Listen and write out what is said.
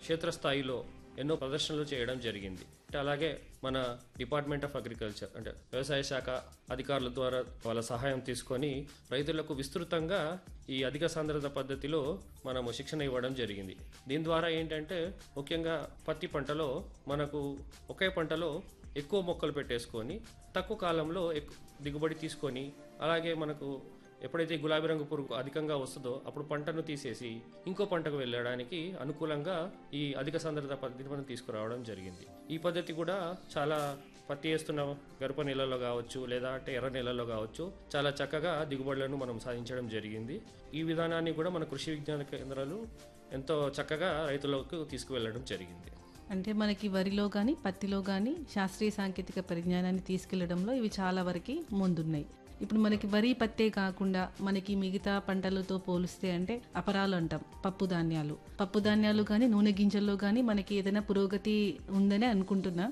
క్షేత్రస్థాయిలో ఎన్నో ప్రదర్శనలు చేయడం జరిగింది అంటే అలాగే మన డిపార్ట్మెంట్ ఆఫ్ అగ్రికల్చర్ అంటే వ్యవసాయ శాఖ అధికారుల ద్వారా వాళ్ళ సహాయం తీసుకొని రైతులకు విస్తృతంగా ఈ అధిక సాంద్రత పద్ధతిలో మనము శిక్షణ ఇవ్వడం జరిగింది దీని ద్వారా ఏంటంటే ముఖ్యంగా పత్తి పంటలో మనకు ఒకే పంటలో ఎక్కువ మొక్కలు పెట్టేసుకొని తక్కువ కాలంలో ఎక్కువ దిగుబడి తీసుకొని అలాగే మనకు ఎప్పుడైతే ఈ గులాబీ రంగు పురుగు అధికంగా వస్తుందో అప్పుడు పంటను తీసేసి ఇంకో పంటకు వెళ్ళడానికి అనుకూలంగా ఈ అధిక సాంద్రత పద్ధతిని మనం తీసుకురావడం జరిగింది ఈ పద్ధతి కూడా చాలా పత్తి వేస్తున్న గరప నెలలో కావచ్చు లేదా అంటే ఎర్ర నెలలో కావచ్చు చాలా చక్కగా దిగుబడులను మనం సాధించడం జరిగింది ఈ విధానాన్ని కూడా మన కృషి విజ్ఞాన కేంద్రాలు ఎంతో చక్కగా రైతులకు తీసుకువెళ్ళడం జరిగింది అంటే మనకి వరిలో కానీ పత్తిలో కానీ శాస్త్రీయ సాంకేతిక పరిజ్ఞానాన్ని తీసుకెళ్లడంలో ఇవి చాలా వరకు ముందున్నాయి ఇప్పుడు మనకి వరి పత్తే కాకుండా మనకి మిగతా పంటలతో పోలిస్తే అంటే అపరాలు అంటాం పప్పు ధాన్యాలు పప్పు ధాన్యాలు కానీ నూనె గింజల్లో కానీ మనకి ఏదైనా పురోగతి ఉందని అనుకుంటున్నా